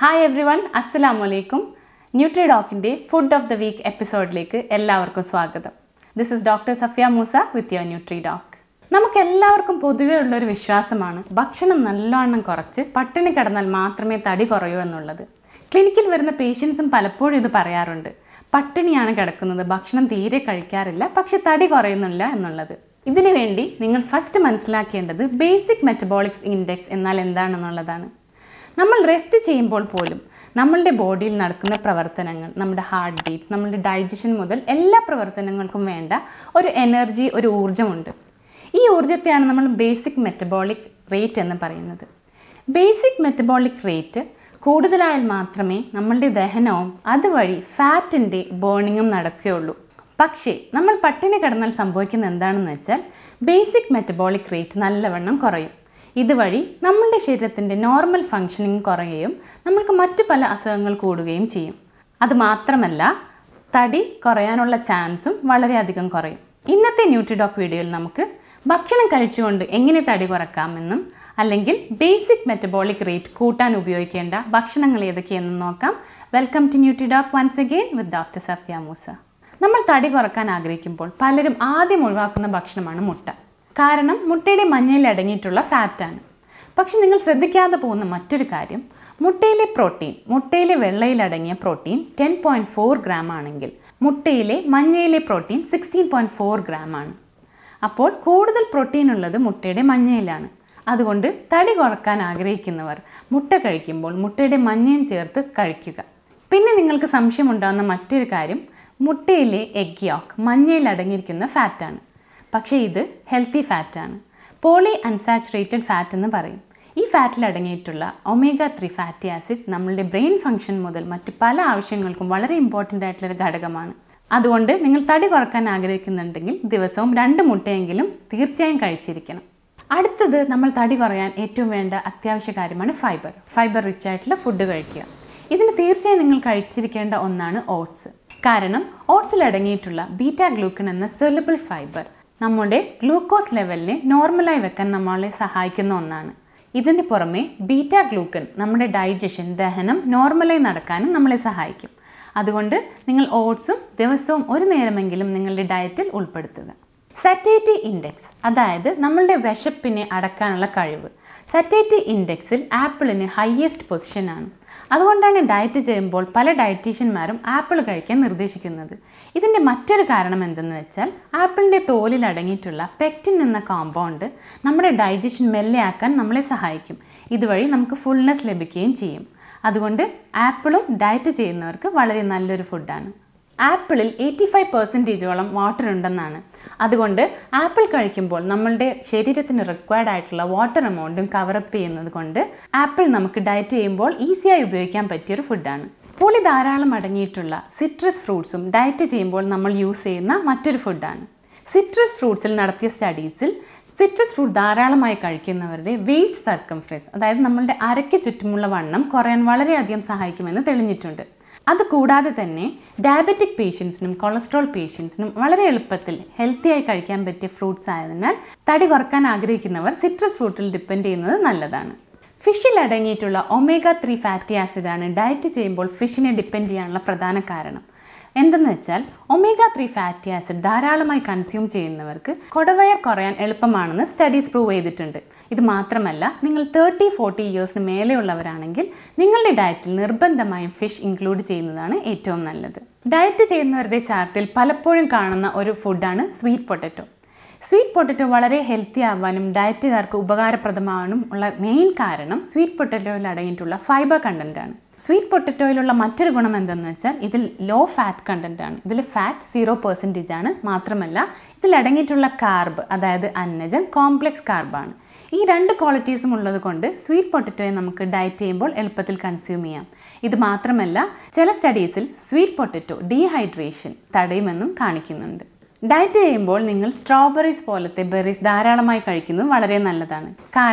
hi every everyone അസ്സലാം വലൈക്കും ന്യൂട്രി ഡോക്കിൻ്റെ ഫുഡ് ഓഫ് ദ വീക്ക് എപ്പിസോഡിലേക്ക് എല്ലാവർക്കും സ്വാഗതം this is doctor Safiya Moosa with your NutriDoc നമുക്ക് എല്ലാവർക്കും പൊതുവേ ഉള്ളൊരു വിശ്വാസമാണ് ഭക്ഷണം നല്ലവണ്ണം കുറച്ച് പട്ടിണി കിടന്നാൽ മാത്രമേ തടി കുറയൂ എന്നുള്ളത് ക്ലിനിക്കിൽ വരുന്ന പേഷ്യൻസും പലപ്പോഴും ഇത് പറയാറുണ്ട് പട്ടിണിയാണ് കിടക്കുന്നത് ഭക്ഷണം തീരെ കഴിക്കാറില്ല പക്ഷെ തടി കുറയുന്നില്ല എന്നുള്ളത് ഇതിനു വേണ്ടി നിങ്ങൾ ഫസ്റ്റ് മനസ്സിലാക്കേണ്ടത് ബേസിക് മെറ്റബോളിക്സ് ഇൻഡെക്സ് എന്നാൽ എന്താണെന്നുള്ളതാണ് നമ്മൾ റെസ്റ്റ് ചെയ്യുമ്പോൾ പോലും നമ്മളുടെ ബോഡിയിൽ നടക്കുന്ന പ്രവർത്തനങ്ങൾ നമ്മുടെ ഹാർട്ട് ബീറ്റ്സ് നമ്മുടെ ഡൈജഷൻ മുതൽ എല്ലാ പ്രവർത്തനങ്ങൾക്കും വേണ്ട ഒരു എനർജി ഒരു ഊർജ്ജമുണ്ട് ഈ ഊർജ്ജത്തെയാണ് നമ്മൾ ബേസിക് മെറ്റബോളിക് റേറ്റ് എന്ന് പറയുന്നത് ബേസിക് മെറ്റബോളിക് റേറ്റ് കൂടുതലായാൽ മാത്രമേ നമ്മളുടെ ദഹനവും അതുവഴി ഫാറ്റിൻ്റെ ബേണിങ്ങും നടക്കുകയുള്ളൂ പക്ഷേ നമ്മൾ പട്ടിണി കിടന്നാൽ സംഭവിക്കുന്ന എന്താണെന്ന് വെച്ചാൽ ബേസിക് മെറ്റബോളിക് റേറ്റ് നല്ലവണ്ണം കുറയും ഇതുവഴി നമ്മളുടെ ശരീരത്തിൻ്റെ നോർമൽ ഫങ്ഷനിങ് കുറയുകയും നമ്മൾക്ക് മറ്റു പല അസുഖങ്ങൾ കൂടുകയും ചെയ്യും അത് മാത്രമല്ല തടി കുറയാനുള്ള ചാൻസും വളരെയധികം കുറയും ഇന്നത്തെ ന്യൂട്രിഡോക്ക് വീഡിയോയിൽ നമുക്ക് ഭക്ഷണം കഴിച്ചുകൊണ്ട് എങ്ങനെ തടി കുറക്കാമെന്നും അല്ലെങ്കിൽ ബേസിക് മെറ്റബോളിക് റേറ്റ് കൂട്ടാൻ ഉപയോഗിക്കേണ്ട ഭക്ഷണങ്ങൾ ഏതൊക്കെയെന്നും നോക്കാം welcome to NutriDoc once again with doctor Safiya Moosa നമ്മൾ തടി കുറക്കാൻ ആഗ്രഹിക്കുമ്പോൾ പലരും ആദ്യം ഒഴിവാക്കുന്ന ഭക്ഷണമാണ് മുട്ട കാരണം മുട്ടയുടെ മഞ്ഞയിൽ അടങ്ങിയിട്ടുള്ള ഫാറ്റാണ് പക്ഷെ നിങ്ങൾ ശ്രദ്ധിക്കാതെ പോകുന്ന മറ്റൊരു കാര്യം മുട്ടയിലെ പ്രോട്ടീൻ മുട്ടയിലെ വെള്ളയിൽ അടങ്ങിയ protein ten point four gram ആണെങ്കിൽ മുട്ടയിലെ മഞ്ഞയിലെ protein sixteen point four gram ആണ് അപ്പോൾ കൂടുതൽ പ്രോട്ടീൻ ഉള്ളത് മുട്ടയുടെ മഞ്ഞയിലാണ് അതുകൊണ്ട് തടി കുറക്കാൻ ആഗ്രഹിക്കുന്നവർ മുട്ട കഴിക്കുമ്പോൾ മുട്ടയുടെ മഞ്ഞയും ചേർത്ത് കഴിക്കുക പിന്നെ നിങ്ങൾക്ക് സംശയമുണ്ടാകുന്ന മറ്റൊരു കാര്യം മുട്ടയിലെ എഗ് യോക്ക് മഞ്ഞയിൽ അടങ്ങിയിരിക്കുന്ന ഫാറ്റാണ് പക്ഷേ ഇത് ഹെൽത്തി ഫാറ്റാണ് പോളി അൺസാച്ചുറേറ്റഡ് ഫാറ്റ് എന്ന് പറയും ഈ ഫാറ്റിൽ അടങ്ങിയിട്ടുള്ള ഒമേഗ ത്രീ ഫാറ്റി ആസിഡ് നമ്മളുടെ ബ്രെയിൻ ഫംഗ്ഷൻ മുതൽ മറ്റ് പല ആവശ്യങ്ങൾക്കും വളരെ ഇമ്പോർട്ടൻ്റ് ആയിട്ടുള്ളൊരു ഘടകമാണ് അതുകൊണ്ട് നിങ്ങൾ തടി കുറക്കാൻ ആഗ്രഹിക്കുന്നുണ്ടെങ്കിൽ ദിവസവും രണ്ട് മുട്ടയെങ്കിലും തീർച്ചയായും കഴിച്ചിരിക്കണം അടുത്തത് നമ്മൾ തടി കുറയാൻ ഏറ്റവും വേണ്ട അത്യാവശ്യ കാര്യമാണ് ഫൈബർ ഫൈബർ റിച്ച് ആയിട്ടുള്ള ഫുഡ് കഴിക്കുക ഇതിന് തീർച്ചയായും നിങ്ങൾ കഴിച്ചിരിക്കേണ്ട ഒന്നാണ് ഓട്സ് കാരണം ഓട്സിൽ അടങ്ങിയിട്ടുള്ള ബീറ്റ ഗ്ലൂക്കൺ എന്ന സൊലബിൾ ഫൈബർ നമ്മുടെ ഗ്ലൂക്കോസ് ലെവലിനെ നോർമലായി വെക്കാൻ നമ്മളെ സഹായിക്കുന്ന ഒന്നാണ് ഇതിന് പുറമെ ബീറ്റ ഗ്ലൂക്കൺ നമ്മുടെ ഡൈജഷൻ ദഹനം നോർമലായി നടക്കാനും നമ്മളെ സഹായിക്കും അതുകൊണ്ട് നിങ്ങൾ ഓട്സും ദിവസവും ഒരു നേരമെങ്കിലും നിങ്ങളുടെ ഡയറ്റിൽ ഉൾപ്പെടുത്തുക സറ്റേറ്റി ഇൻഡെക്സ് അതായത് നമ്മളുടെ വിശപ്പിനെ അടക്കാനുള്ള കഴിവ് സറ്റേറ്റി ഇൻഡെക്സിൽ ആപ്പിളിന് ഹയസ്റ്റ് പൊസിഷനാണ് അതുകൊണ്ടാണ് ഡയറ്റ് ചെയ്യുമ്പോൾ പല ഡയറ്റീഷ്യന്മാരും ആപ്പിൾ കഴിക്കാൻ നിർദ്ദേശിക്കുന്നത് ഇതിൻ്റെ മറ്റൊരു കാരണം എന്തെന്ന് വെച്ചാൽ ആപ്പിളിൻ്റെ തോലിൽ അടങ്ങിയിട്ടുള്ള പെക്റ്റിൻ എന്ന കോമ്പൗണ്ട് നമ്മുടെ ഡൈജഷൻ മെല്ലെയാക്കാൻ നമ്മളെ സഹായിക്കും ഇതുവഴി നമുക്ക് ഫുൾനെസ് ലഭിക്കുകയും ചെയ്യും അതുകൊണ്ട് ആപ്പിളും ഡയറ്റ് ചെയ്യുന്നവർക്ക് വളരെ നല്ലൊരു ഫുഡാണ് ആപ്പിളിൽ എയ്റ്റി ഫൈവ് പെർസെൻറ്റേജോളം വാട്ടർ ഉണ്ടെന്നാണ് അതുകൊണ്ട് ആപ്പിൾ കഴിക്കുമ്പോൾ നമ്മളുടെ ശരീരത്തിന് റിക്വയർഡ് ആയിട്ടുള്ള വാട്ടർ എമൗണ്ടും കവറപ്പ് ചെയ്യുന്നത് കൊണ്ട് ആപ്പിൾ നമുക്ക് ഡയറ്റ് ചെയ്യുമ്പോൾ ഈസിയായി ഉപയോഗിക്കാൻ പറ്റിയൊരു ഫുഡാണ് പുളി ധാരാളം അടങ്ങിയിട്ടുള്ള സിട്രസ് ഫ്രൂട്ട്സും ഡയറ്റ് ചെയ്യുമ്പോൾ നമ്മൾ യൂസ് ചെയ്യുന്ന മറ്റൊരു ഫുഡാണ് സിട്രസ് ഫ്രൂട്ട്സിൽ നടത്തിയ സ്റ്റഡീസിൽ സിട്രസ് ഫ്രൂട്ട് ധാരാളമായി കഴിക്കുന്നവരുടെ വേസ്റ്റ് സർക്കംഫ്രൻസ് അതായത് നമ്മളുടെ അരയ്ക്ക് ചുറ്റുമുള്ള വണ്ണം കുറയാൻ വളരെയധികം സഹായിക്കുമെന്ന് തെളിഞ്ഞിട്ടുണ്ട് അതുകൂടാതെ തന്നെ ഡയബറ്റിക് പേഷ്യൻസിനും കൊളസ്ട്രോൾ പേഷ്യൻസിനും വളരെ എളുപ്പത്തിൽ ഹെൽത്തിയായി കഴിക്കാൻ പറ്റിയ ഫ്രൂട്ട്സ് ആയതിനാൽ തടി കുറക്കാൻ ആഗ്രഹിക്കുന്നവർ സിട്രസ് ഫ്രൂട്ടിൽ ഡിപ്പെൻഡ് ചെയ്യുന്നത് നല്ലതാണ് ഫിഷിൽ അടങ്ങിയിട്ടുള്ള ഒമേഗ ത്രീ ഫാറ്റി ആസിഡാണ് ഡയറ്റ് ചെയ്യുമ്പോൾ ഫിഷിനെ ഡിപ്പെൻഡ് ചെയ്യാനുള്ള പ്രധാന കാരണം എന്തെന്ന് വെച്ചാൽ ഒമേഗ ത്രീ ഫാറ്റി ആസിഡ് ധാരാളമായി കൺസ്യൂം ചെയ്യുന്നവർക്ക് കൊടവയർ കുറയാൻ എളുപ്പമാണെന്ന് സ്റ്റഡീസ് പ്രൂവ് ചെയ്തിട്ടുണ്ട് ഇത് മാത്രമല്ല നിങ്ങൾ തേർട്ടി ഫോർട്ടി ഇയേഴ്സിന് മേലെയുള്ളവരാണെങ്കിൽ നിങ്ങളുടെ ഡയറ്റിൽ നിർബന്ധമായും ഫിഷ് ഇൻക്ലൂഡ് ചെയ്യുന്നതാണ് ഏറ്റവും നല്ലത് ഡയറ്റ് ചെയ്യുന്നവരുടെ ചാർട്ടിൽ പലപ്പോഴും കാണുന്ന ഒരു ഫുഡാണ് സ്വീറ്റ് പൊട്ടറ്റോ സ്വീറ്റ് പൊട്ടറ്റോ വളരെ ഹെൽത്തി ആവാനും ഡയറ്റുകാർക്ക് ഉപകാരപ്രദമാവാനും ഉള്ള മെയിൻ കാരണം സ്വീറ്റ് പൊട്ടറ്റോയിൽ അടങ്ങിയിട്ടുള്ള ഫൈബർ കണ്ടൻറ്റാണ് സ്വീറ്റ് പൊട്ടറ്റോയിലുള്ള മറ്റൊരു ഗുണം എന്തെന്ന് വെച്ചാൽ ഇതിൽ ലോ ഫാറ്റ് കണ്ടൻ്റ് ആണ് ഇതിൽ ഫാറ്റ് സീറോ പെർസെൻറ്റേജ് ആണ് മാത്രമല്ല ഇതിൽ അടങ്ങിയിട്ടുള്ള കാർബ് അതായത് അന്നജം കോംപ്ലെക്സ് കാർബാണ് ഈ രണ്ട് ക്വാളിറ്റീസും ഉള്ളത് കൊണ്ട് സ്വീറ്റ് പൊട്ടറ്റോയെ നമുക്ക് ഡയറ്റ് ചെയ്യുമ്പോൾ എളുപ്പത്തിൽ കൺസ്യൂം ചെയ്യാം ഇത് മാത്രമല്ല ചില സ്റ്റഡീസിൽ സ്വീറ്റ് പൊട്ടറ്റോ ഡീഹൈഡ്രേഷൻ തടയുമെന്നും കാണിക്കുന്നുണ്ട് ഡയറ്റ് ചെയ്യുമ്പോൾ നിങ്ങൾ സ്ട്രോബെറീസ് പോലത്തെ ബെറീസ് ധാരാളമായി കഴിക്കുന്നത് വളരെ നല്ലതാണ് കാരണം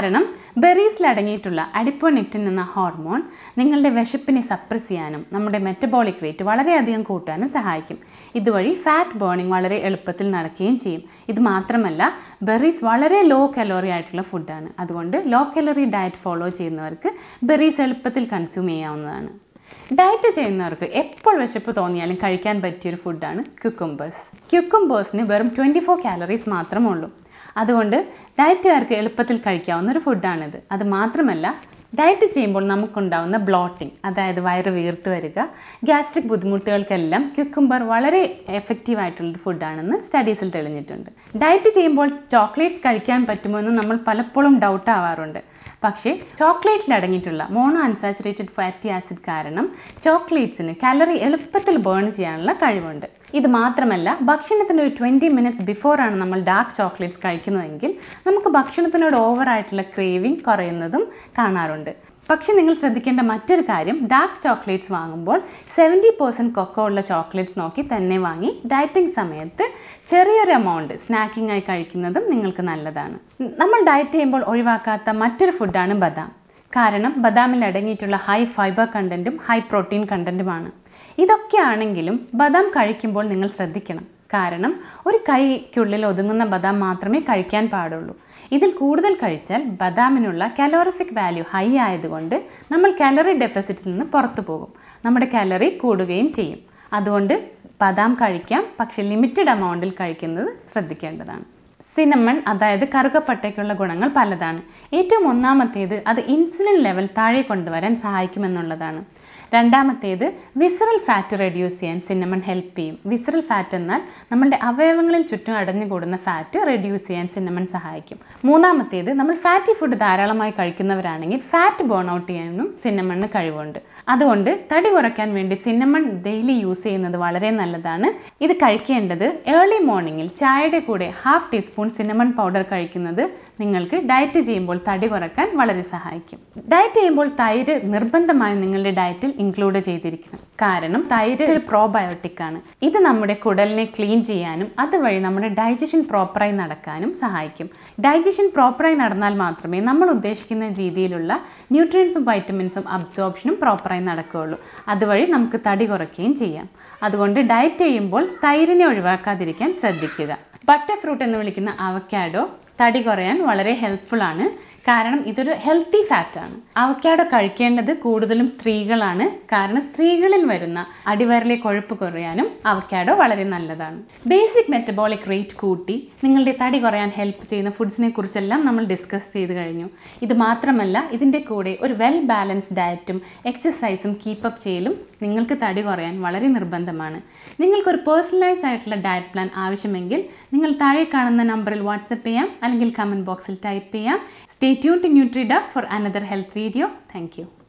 ബെറീസിൽ അടങ്ങിയിട്ടുള്ള അഡിപ്പോനെക്റ്റിൻ എന്ന ഹോർമോൺ നിങ്ങളുടെ വിശപ്പിനെ സപ്രസ് ചെയ്യാനും നമ്മുടെ മെറ്റബോളിക് റേറ്റ് വളരെയധികം കൂട്ടാനും സഹായിക്കും ഇതുവഴി ഫാറ്റ് ബേണിംഗ് വളരെ എളുപ്പത്തിൽ നടക്കുകയും ചെയ്യും ഇത് മാത്രമല്ല ബെറീസ് വളരെ ലോ കലോറി ആയിട്ടുള്ള ഫുഡാണ് അതുകൊണ്ട് ലോ കലോറി ഡയറ്റ് ഫോളോ ചെയ്യുന്നവർക്ക് ബെറീസ് എളുപ്പത്തിൽ കൺസ്യൂം ചെയ്യാവുന്നതാണ് ഡയറ്റ് ചെയ്യുന്നവർക്ക് എപ്പോൾ വിശപ്പ് തോന്നിയാലും കഴിക്കാൻ പറ്റിയൊരു ഫുഡാണ് ക്യുക്കുംബേഴ്സ് ക്യുക്കുംബേഴ്സിന് വെറും ട്വൻറ്റി ഫോർ കാലറീസ് മാത്രമേ ഉള്ളൂ അതുകൊണ്ട് ഡയറ്റുകാർക്ക് എളുപ്പത്തിൽ കഴിക്കാവുന്ന ഒരു ഫുഡാണിത് അത് മാത്രമല്ല ഡയറ്റ് ചെയ്യുമ്പോൾ നമുക്കുണ്ടാവുന്ന ബ്ലോട്ടിംഗ് അതായത് വയറ് വീർത്ത് വരിക ഗ്യാസ്ട്രിക് ബുദ്ധിമുട്ടുകൾക്കെല്ലാം ക്യുക്കുംബർ വളരെ എഫക്റ്റീവ് ആയിട്ടുള്ളൊരു ഫുഡാണെന്ന് സ്റ്റഡീസിൽ തെളിഞ്ഞിട്ടുണ്ട് ഡയറ്റ് ചെയ്യുമ്പോൾ ചോക്ലേറ്റ്സ് കഴിക്കാൻ പറ്റുമോ എന്ന് നമ്മൾ പലപ്പോഴും ഡൗട്ട് ആവാറുണ്ട് പക്ഷേ ചോക്ലേറ്റിൽ അടങ്ങിയിട്ടുള്ള മോണോ അൺസാച്ചുറേറ്റഡ് ഫാറ്റി ആസിഡ് കാരണം ചോക്ലേറ്റ്സിന് കാലറി എളുപ്പത്തിൽ ബേൺ ചെയ്യാനുള്ള കഴിവുണ്ട് ഇത് മാത്രമല്ല ഭക്ഷണത്തിന് ഒരു ട്വൻറ്റി മിനിറ്റ്സ് ബിഫോറാണ് നമ്മൾ ഡാർക്ക് ചോക്ലേറ്റ്സ് കഴിക്കുന്നതെങ്കിൽ നമുക്ക് ഭക്ഷണത്തിനോട് ഓവറായിട്ടുള്ള ക്രേവിംഗ് കുറയുന്നതും കാണാറുണ്ട് പക്ഷേ നിങ്ങൾ ശ്രദ്ധിക്കേണ്ട മറ്റൊരു കാര്യം ഡാർക്ക് ചോക്ലേറ്റ്സ് വാങ്ങുമ്പോൾ സെവൻറ്റി പെർസെൻറ്റ് കൊക്കോ ഉള്ള ചോക്ലേറ്റ്സ് നോക്കി തന്നെ വാങ്ങി ഡയറ്റിംഗ് സമയത്ത് ചെറിയൊരു എമൗണ്ട് സ്നാക്കിംഗ് ആയി കഴിക്കുന്നതും നിങ്ങൾക്ക് നല്ലതാണ് നമ്മൾ ഡയറ്റ് ചെയ്യുമ്പോൾ ഒഴിവാക്കാത്ത മറ്റൊരു ഫുഡാണ് ബദാം കാരണം ബദാമിൽ അടങ്ങിയിട്ടുള്ള ഹൈ ഫൈബർ കണ്ടൻറ്റും ഹൈ പ്രോട്ടീൻ കണ്ടൻറ്റുമാണ് ഇതൊക്കെ ആണെങ്കിലും ബദാം കഴിക്കുമ്പോൾ നിങ്ങൾ ശ്രദ്ധിക്കണം കാരണം ഒരു കൈക്കുള്ളിൽ ഒതുങ്ങുന്ന ബദാം മാത്രമേ കഴിക്കാൻ പാടുള്ളൂ ഇതിൽ കൂടുതൽ കഴിച്ചാൽ ബദാമിനുള്ള കാലോറിഫിക് വാല്യൂ ഹൈ ആയതുകൊണ്ട് നമ്മൾ കാലറി ഡെഫിസിറ്റിൽ നിന്ന് പുറത്തു പോകും നമ്മുടെ കാലറി കൂടുകയും ചെയ്യും അതുകൊണ്ട് ബദാം കഴിക്കാം പക്ഷേ ലിമിറ്റഡ് എമൗണ്ടിൽ കഴിക്കുന്നത് ശ്രദ്ധിക്കേണ്ടതാണ് സിനമൺ അതായത് കറുകപ്പട്ടയ്ക്കുള്ള ഗുണങ്ങൾ പലതാണ് ഏറ്റവും ഒന്നാമത്തേത് അത് ഇൻസുലിൻ ലെവൽ താഴെ കൊണ്ടുവരാൻ സഹായിക്കുമെന്നുള്ളതാണ് രണ്ടാമത്തേത് വിസറൽ ഫാറ്റ് റെഡ്യൂസ് ചെയ്യാൻ സിന്നമൺ ഹെൽപ്പ് ചെയ്യും വിസറൽ ഫാറ്റ് എന്നാൽ നമ്മളുടെ അവയവങ്ങളിൽ ചുറ്റും അടഞ്ഞുകൂടുന്ന ഫാറ്റ് റെഡ്യൂസ് ചെയ്യാൻ സിന്നമൺ സഹായിക്കും മൂന്നാമത്തേത് നമ്മൾ ഫാറ്റി ഫുഡ് ധാരാളമായി കഴിക്കുന്നവരാണെങ്കിൽ ഫാറ്റ് ബേൺ ഔട്ട് ചെയ്യാനും സിന്നമണിന് കഴിവുണ്ട് അതുകൊണ്ട് തടി കുറയ്ക്കാൻ വേണ്ടി സിന്നമൺ ഡെയിലി യൂസ് ചെയ്യുന്നത് വളരെ നല്ലതാണ് ഇത് കഴിക്കേണ്ടത് ഏർലി മോർണിംഗിൽ ചായയുടെ കൂടെ ഹാഫ് ടീസ്പൂൺ സിന്നമൺ പൗഡർ കഴിക്കുന്നത് നിങ്ങൾക്ക് ഡയറ്റ് ചെയ്യുമ്പോൾ തടി കുറയ്ക്കാൻ വളരെ സഹായിക്കും ഡയറ്റ് ചെയ്യുമ്പോൾ തൈര് നിർബന്ധമായും നിങ്ങളുടെ ഡയറ്റിൽ ഇൻക്ലൂഡ് ചെയ്തിരിക്കണം കാരണം തൈര് ഒരു പ്രോബയോട്ടിക് ആണ് ഇത് നമ്മുടെ കുടലിനെ ക്ലീൻ ചെയ്യാനും അതുവഴി നമ്മുടെ ഡൈജഷൻ പ്രോപ്പറായി നടക്കാനും സഹായിക്കും ഡൈജഷൻ പ്രോപ്പറായി നടന്നാൽ മാത്രമേ നമ്മൾ ഉദ്ദേശിക്കുന്ന രീതിയിലുള്ള ന്യൂട്രിയൻസും വൈറ്റമിൻസും അബ്സോർപ്ഷനും പ്രോപ്പറായി നടക്കുകയുള്ളൂ അതുവഴി നമുക്ക് തടി കുറയ്ക്കുകയും ചെയ്യാം അതുകൊണ്ട് ഡയറ്റ് ചെയ്യുമ്പോൾ തൈരിനെ ഒഴിവാക്കാതിരിക്കാൻ ശ്രദ്ധിക്കുക ബട്ടർ ഫ്രൂട്ട് എന്ന് വിളിക്കുന്ന അവക്കാഡോ തടി കുറയാൻ വളരെ ഹെൽപ്ഫുൾ ആണ് കാരണം ഇതൊരു ഹെൽത്തി ഫാറ്റാണ് അവക്കാഡോ കഴിക്കേണ്ടത് കൂടുതലും സ്ത്രീകളാണ് കാരണം സ്ത്രീകളിൽ വരുന്ന അടിവയറിലെ കൊഴുപ്പ് കുറയാനും അവക്കാഡോ വളരെ നല്ലതാണ് ബേസിക് മെറ്റബോളിക് റേറ്റ് കൂട്ടി നിങ്ങളുടെ തടി കുറയാൻ ഹെൽപ്പ് ചെയ്യുന്ന ഫുഡ്സിനെ കുറിച്ചെല്ലാം നമ്മൾ ഡിസ്കസ് ചെയ്ത് കഴിഞ്ഞു ഇത് മാത്രമല്ല ഇതിൻ്റെ കൂടെ ഒരു വെൽ ബാലൻസ്ഡ് ഡയറ്റും എക്സസൈസും കീപ്പപ്പ് ചെയ്യലും നിങ്ങൾക്ക് തടി കുറയാൻ വളരെ നിർബന്ധമാണ് നിങ്ങൾക്കൊരു പേഴ്സണലൈസ് ആയിട്ടുള്ള ഡയറ്റ് പ്ലാൻ ആവശ്യമെങ്കിൽ നിങ്ങൾ താഴെ കാണുന്ന നമ്പറിൽ വാട്സപ്പ് ചെയ്യാം അല്ലെങ്കിൽ കമൻറ്റ് ബോക്സിൽ ടൈപ്പ് ചെയ്യാം stay tune to NutriDoc for another health video thank